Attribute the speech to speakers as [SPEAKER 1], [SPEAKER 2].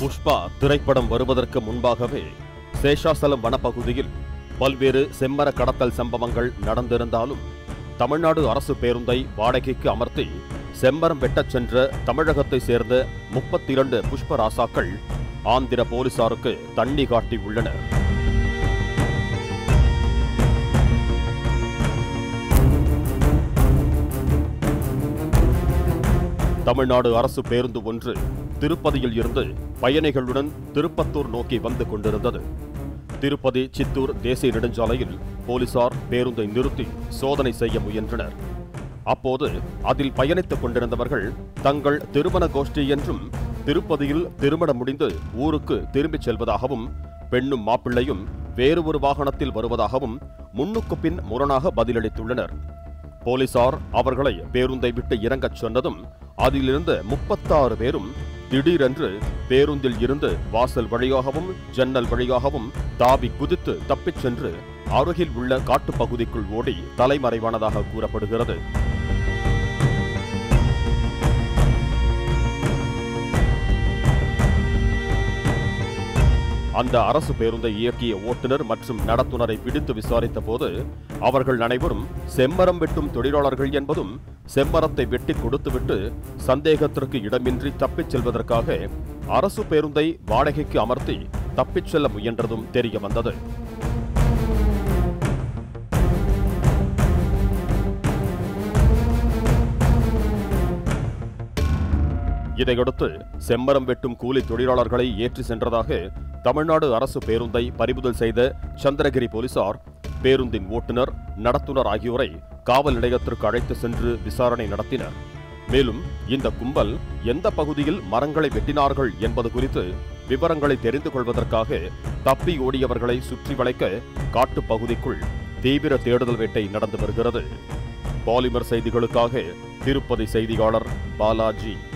[SPEAKER 1] புஷ்பா திரைப்படம் வருவதற்கு முன்பாகவே சேஷாசலம் வனப்பகுதியில் பல்வேறு செம்மர கடத்தல் சம்பவங்கள் நடந்திருந்தாலும் தமிழ்நாடு அரசு பேருந்தை வாடகைக்கு அமர்த்தி செம்மரம் வெட்டச் சென்ற தமிழகத்தை சேர்ந்த முப்பத்தி இரண்டு புஷ்ப ராசாக்கள் ஆந்திர போலீசாருக்கு தண்ணி காட்டி உள்ளனர் தமிழ்நாடு அரசு பேருந்து ஒன்று திருப்பதியில் இருந்து பயணிகளுடன் திருப்பத்தூர் நோக்கி வந்து கொண்டிருந்தது திருப்பதி சித்தூர் தேசிய நெடுஞ்சாலையில் போலீசார் பேருந்தை நிறுத்தி சோதனை செய்ய முயன்றனர் அப்போது அதில் பயணித்துக் கொண்டிருந்தவர்கள் தங்கள் திருமண கோஷ்டி என்றும் திருப்பதியில் திருமணம் முடிந்து ஊருக்கு திரும்பிச் செல்வதாகவும் பெண்ணும் மாப்பிள்ளையும் வேறு ஒரு வாகனத்தில் வருவதாகவும் முன்னுக்கு பின் முரணாக பதிலளித்துள்ளனர் போலீசார் அவர்களை பேருந்தை விட்டு இறங்கச் சொன்னதும் அதிலிருந்த முப்பத்தாறு பேரும் திடீரென்று பேருந்தில் இருந்து வாசல் வழியாகவும் ஜன்னல் வழியாகவும் தாவி குதித்து தப்பிச் சென்று அருகில் உள்ள காட்டுப்பகுதிக்குள் ஓடி தலைமறைவானதாக கூறப்படுகிறது அந்த அரசு பேருந்தை இயக்கிய ஓட்டுநர் மற்றும் நடத்துனரை பிடித்து விசாரித்த போது அவர்கள் அனைவரும் செம்மரம் வெட்டும் தொழிலாளர்கள் என்பதும் செம்மரத்தை வெட்டி கொடுத்துவிட்டு சந்தேகத்திற்கு இடமின்றி தப்பிச் செல்வதற்காக அரசு பேருந்தை வாடகைக்கு அமர்த்தி தப்பிச் செல்ல முயன்றதும் தெரிய வந்தது இதையடுத்து செம்மரம் வெட்டும் கூலி தொழிலாளர்களை ஏற்றி சென்றதாக தமிழ்நாடு அரசு பேருந்தை பறிமுதல் செய்த சந்திரகிரி போலீசார் பேருந்தின் ஓட்டுநர் நடத்துனர் ஆகியோரை காவல் நிலையத்திற்கு அழைத்து சென்று விசாரணை நடத்தினர் மேலும் இந்த கும்பல் எந்த பகுதியில் மரங்களை வெட்டினார்கள் என்பது குறித்து விவரங்களை தெரிந்து கொள்வதற்காக தப்பி ஓடியவர்களை சுற்றி வளைக்க காட்டுப் பகுதிக்குள் தீவிர தேடுதல் வேட்டை நடந்து வருகிறது பாலிமர் செய்திகளுக்காக திருப்பதி செய்தியாளர் பாலாஜி